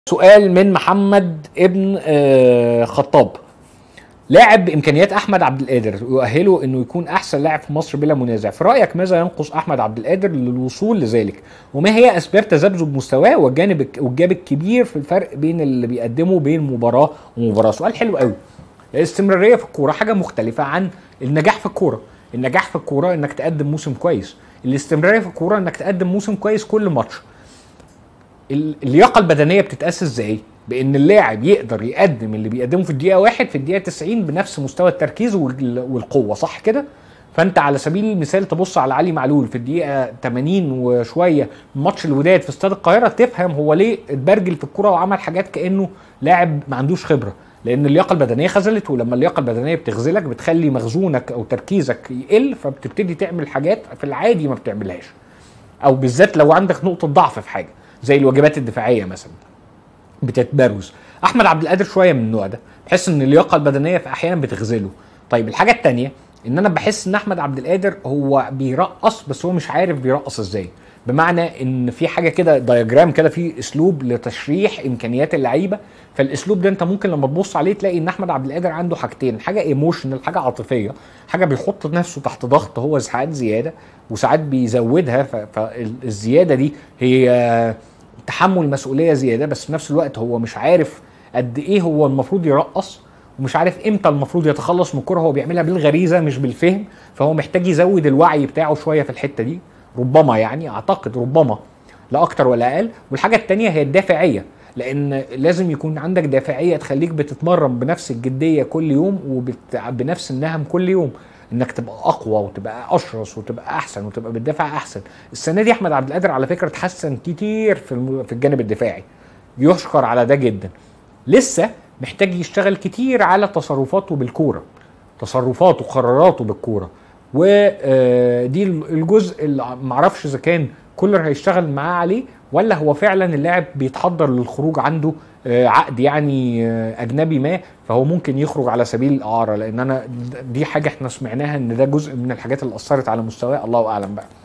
سؤال من محمد ابن آه، خطاب لاعب بامكانيات احمد عبد القادر يؤهله انه يكون احسن لاعب في مصر بلا منازع في رايك ماذا ينقص احمد عبد القادر للوصول لذلك وما هي اسباب تذبذب مستواه والجانب والجاب الكبير في الفرق بين اللي بيقدمه بين مباراه ومباراه سؤال حلو قوي الاستمراريه في الكوره حاجه مختلفه عن النجاح في الكوره النجاح في الكوره انك تقدم موسم كويس الاستمراريه في الكوره انك تقدم موسم كويس كل ماتش ال- اللياقه البدنيه بتتقاس ازاي؟ بان اللاعب يقدر يقدم اللي بيقدمه في الدقيقه واحد في الدقيقه 90 بنفس مستوى التركيز وال- والقوه صح كده؟ فانت على سبيل المثال تبص على علي معلول في الدقيقه 80 وشويه من ماتش الوداد في استاد القاهره تفهم هو ليه اتبرجل في الكوره وعمل حاجات كانه لاعب ما عندوش خبره لان اللياقه البدنيه خذلته ولما اللياقه البدنيه بتخذلك بتخلي مخزونك او تركيزك يقل فبتبتدي تعمل حاجات في العادي ما بتعملهاش او بالذات لو عندك نقطه ضعف في حاجه زي الواجبات الدفاعيه مثلا بتتبروز احمد عبد القادر شويه من النوع ده بحس ان اللياقه البدنيه في احيانا بتخذله طيب الحاجه التانية ان انا بحس ان احمد عبد القادر هو بيرقص بس هو مش عارف بيرقص ازاي بمعنى ان في حاجه كده دياجرام كده في اسلوب لتشريح امكانيات اللعيبه فالاسلوب ده انت ممكن لما تبص عليه تلاقي ان احمد عبد القادر عنده حاجتين حاجه ايموشنال حاجه عاطفيه حاجه بيحط نفسه تحت ضغط هو ساعات زياده وساعات بيزودها ف- فالزياده دي هي تحمل مسؤوليه زياده بس في نفس الوقت هو مش عارف قد ايه هو المفروض يرقص ومش عارف امتى المفروض يتخلص من الكره هو بيعملها بالغريزه مش بالفهم فهو محتاج يزود الوعي بتاعه شويه في الحته دي ربما يعني اعتقد ربما لا اكتر ولا اقل والحاجه التانية هي الدافعيه لان لازم يكون عندك دافعيه تخليك بتتمرن بنفس الجديه كل يوم وبنفس النهم كل يوم انك تبقى اقوى وتبقى اشرس وتبقى احسن وتبقى بتدافع احسن السنه دي احمد عبد القادر على فكره اتحسن كتير في الم- في الجانب الدفاعي يشكر على ده جدا لسه محتاج يشتغل كتير على تصرفاته بالكوره تصرفاته قراراته بالكوره ودي الجزء اللي معرفش اذا كان كولر هيشتغل معاه عليه ولا هو فعلا اللاعب بيتحضر للخروج عنده آه، عقد يعني آه، اجنبي ما فهو ممكن يخرج على سبيل الاعاره لان انا دي حاجه احنا سمعناها ان ده جزء من الحاجات اللي اثرت على مستواه الله اعلم بقى